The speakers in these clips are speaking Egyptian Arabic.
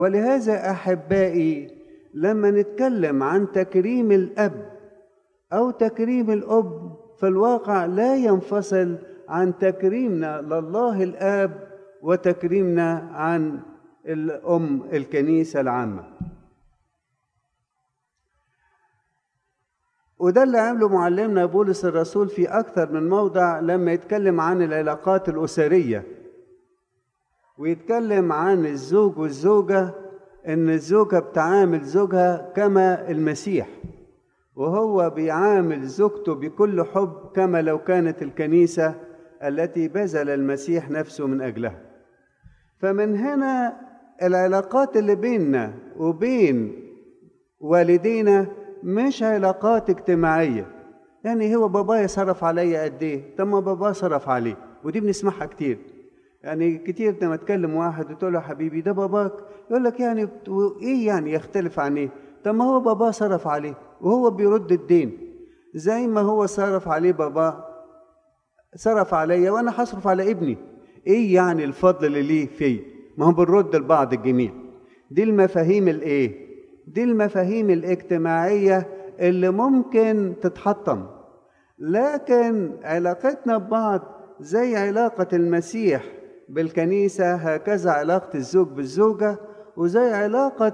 ولهذا احبائي لما نتكلم عن تكريم الاب او تكريم الاب في الواقع لا ينفصل عن تكريمنا لله الاب وتكريمنا عن الام الكنيسه العامه وده اللي عمله معلمنا بولس الرسول في اكثر من موضع لما يتكلم عن العلاقات الاسريه ويتكلم عن الزوج والزوجه ان الزوجه بتعامل زوجها كما المسيح وهو بيعامل زوجته بكل حب كما لو كانت الكنيسه التي بذل المسيح نفسه من اجلها فمن هنا العلاقات اللي بيننا وبين والدينا مش علاقات اجتماعيه يعني هو بابايا صرف عليا قد ايه طب ما بابا صرف عليه ودي بنسمعها كتير يعني كتير لما تكلم واحد وتقول له حبيبي ده باباك يقول لك يعني ايه يعني يختلف عن ايه طب ما هو بابا صرف عليه وهو بيرد الدين زي ما هو صرف عليه بابا صرف عليا وانا هصرف على ابني ايه يعني الفضل اللي ليه فيه ما هو بنرد لبعض الجميع دي المفاهيم الايه دي المفاهيم الاجتماعيه اللي ممكن تتحطم لكن علاقتنا ببعض زي علاقه المسيح بالكنيسه هكذا علاقه الزوج بالزوجه وزي علاقه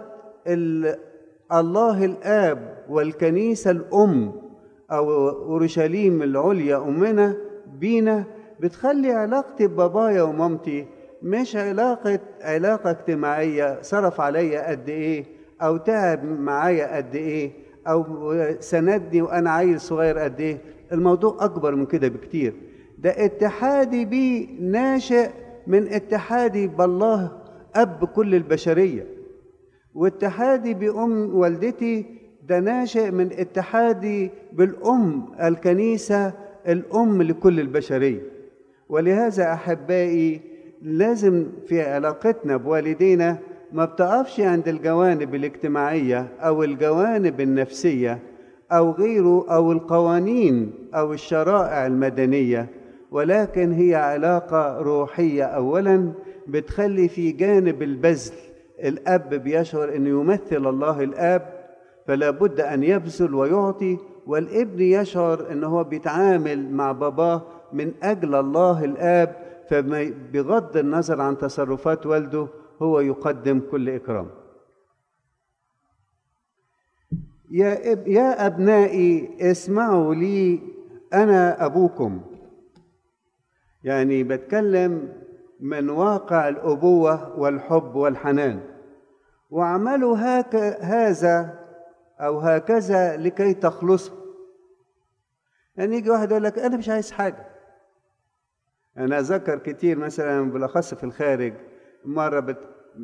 الله الاب والكنيسه الام او اورشليم العليا امنا بينا بتخلي علاقتي ببابايا ومامتي مش علاقة علاقة اجتماعية صرف عليا قد إيه أو تعب معايا قد إيه أو سندني وأنا عيل صغير قد إيه الموضوع أكبر من كده بكتير ده اتحادي بيه ناشئ من اتحادي بالله أب كل البشرية واتحادي بأم والدتي ده ناشئ من اتحادي بالأم الكنيسة الأم لكل البشرية ولهذا أحبائي لازم في علاقتنا بوالدينا ما بتقفش عند الجوانب الاجتماعية أو الجوانب النفسية أو غيره أو القوانين أو الشرائع المدنية ولكن هي علاقة روحية أولا بتخلي في جانب البذل الأب بيشعر أنه يمثل الله الآب فلا بد أن يبذل ويعطي والابن يشعر أنه هو بيتعامل مع باباه من أجل الله الآب فبغض النظر عن تصرفات والده هو يقدم كل إكرام يا, إب يا أبنائي اسمعوا لي أنا أبوكم يعني بتكلم من واقع الأبوة والحب والحنان واعملوا هك هذا أو هكذا لكي تخلصوا يعني يجي واحد يقول لك أنا مش عايز حاجة أنا أذكر كتير مثلا بالأخص في الخارج مرة بت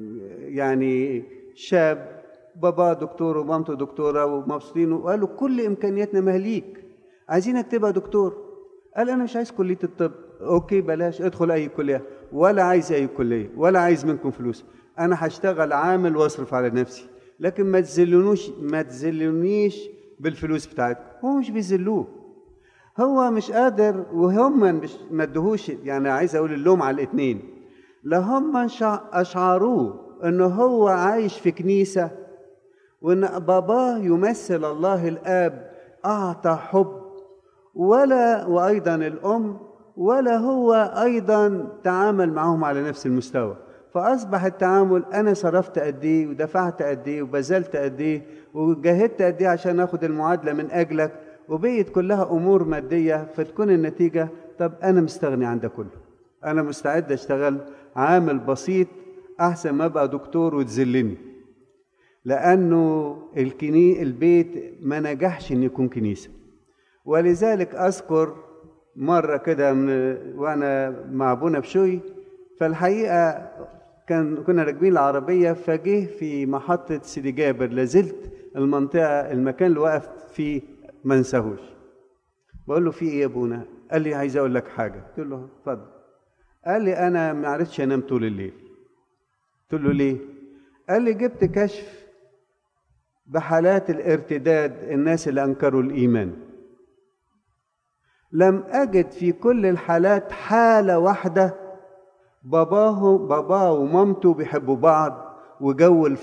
يعني شاب بابا دكتور ومامته دكتورة ومبسوطين وقالوا كل إمكانياتنا مهليك عايزينك تبقى دكتور قال أنا مش عايز كلية الطب أوكي بلاش ادخل أي كلية ولا عايز أي كلية ولا عايز منكم فلوس أنا هشتغل عامل وأصرف على نفسي لكن ما تذلونوش ما تذلونيش بالفلوس بتاعتكم هو مش بيذلوه هو مش قادر وهم مش ما ادوهوش يعني عايز اقول اللوم على الاثنين لا هم اشعروه ان هو عايش في كنيسه وان باباه يمثل الله الاب اعطى حب ولا وايضا الام ولا هو ايضا تعامل معهم على نفس المستوى فاصبح التعامل انا صرفت قد ايه ودفعت قد ايه وبذلت قد ايه وجاهدت قد ايه عشان اخد المعادله من اجلك وبقيت كلها امور ماديه فتكون النتيجه طب انا مستغني عن ده كله انا مستعد اشتغل عامل بسيط احسن ما ابقى دكتور وتذلني لانه الكني البيت ما نجحش ان يكون كنيسه ولذلك اذكر مره كده وانا مع ابونا بشوي فالحقيقه كان كنا راكبين العربيه فجه في محطه سيدي جابر لازلت المنطقه المكان اللي وقف فيه ما انساهوش بقول له في ايه يا ابونا قال لي عايز اقول لك حاجه قلت له اتفضل قال لي انا ما عرفتش انام طول الليل قلت له ليه قال لي جبت كشف بحالات الارتداد الناس اللي انكروا الايمان لم اجد في كل الحالات حاله واحده باباه باباه ومامته بيحبوا بعض وجو